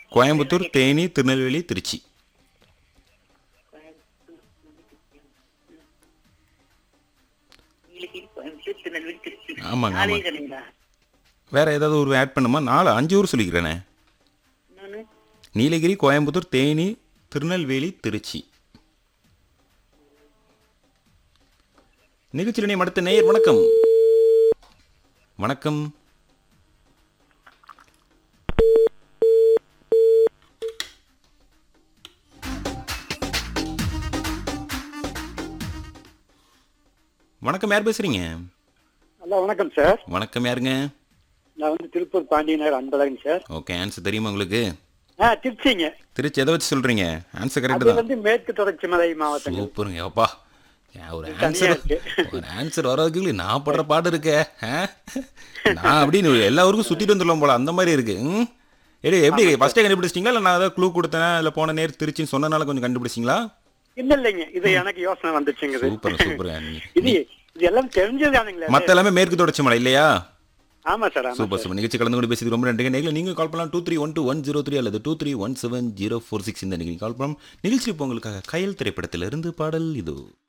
கோயம்புத்தூர் தேனி திருநெல்வேலி திருச்சி நீலகிரி கோயம்புத்தூர் திருநெல்வேலி திருச்சி ஆமாங்க, நாலே ஆமாங்க. தானுங்களா வேற ஏதாவது ஒரு ஆட் பண்ணுமா நாலு அஞ்சு ஊர் சொல்லிக்கிறேனே இன்னொன்னு நீலகிரி கோயம்புத்தூர் தேனி திருநெல்வேலி திருச்சி நிகழ்ச்சியினை அடுத்த நேயர் வணக்கம் வணக்கம் வணக்கம் யார் பேசுறீங்க ஹலோ வணக்கம் சார் வணக்கம் யாருங்க நான் வந்து Tiruppur Pandiyanagar Anbazhagan sir okay answer தெரியுமா உங்களுக்கு ஆ திருச்சிங்க திருச்சி எதை வச்சு சொல்றீங்க ஆன்சர் கரெக்ட் அது தான் வந்து மேற்கு தொடர்ச்சி மலை மாவட்டங்கள் சூப்பருங்க அப்பா ஏன் ஒரு தனியா ஆன்சர் இருக்கு. ஒரு ஆன்சர் வர்றதுக்குள்ள நான் படுற பாடு இருக்கே ஆ? நான் அப்படின்னு எல்லா ஊருக்கும் சுத்திட்டு வந்துடலாம் போல அந்த மாதிரி இருக்கு ம்? எப்படி எப்படி ஃபர்ஸ்டே கண்டுபிடிச்சிங்களா இல்லை நான் ஏதாவது க்ளூ கொடுத்தேன் இல்லை போன நேர் திருச்சின்னு சொன்னனால கொஞ்சம் கண்டுபிடிச்சிங்களா இல்ல இல்லைங்க இது எனக்கு யோசனை வந்துச்சுங்க இது. சூப்பர் சூப்பர் இது இது எல்லாம் தெரிஞ்சதானுங்களே மத்த எல்லாமே மேற்கு தொடர்ச்சி மலை இல்லையா ஆமா சார் ஆமா சூப்பர் சூப்பர் நிகழ்ச்சி கலந்து கொண்டு பேசி ரொம்ப நன்றி நேரில் நீங்கள் கால் பண்ணலாம் two three one two one zero three அல்லது two three one seven zero four six இந்த நீங்கள் கால் பண்ணலாம் நிகழ்ச்சி இப்போ உங்களுக்காக கயல் திரைப்படத்திலிருந்து பாடல் இது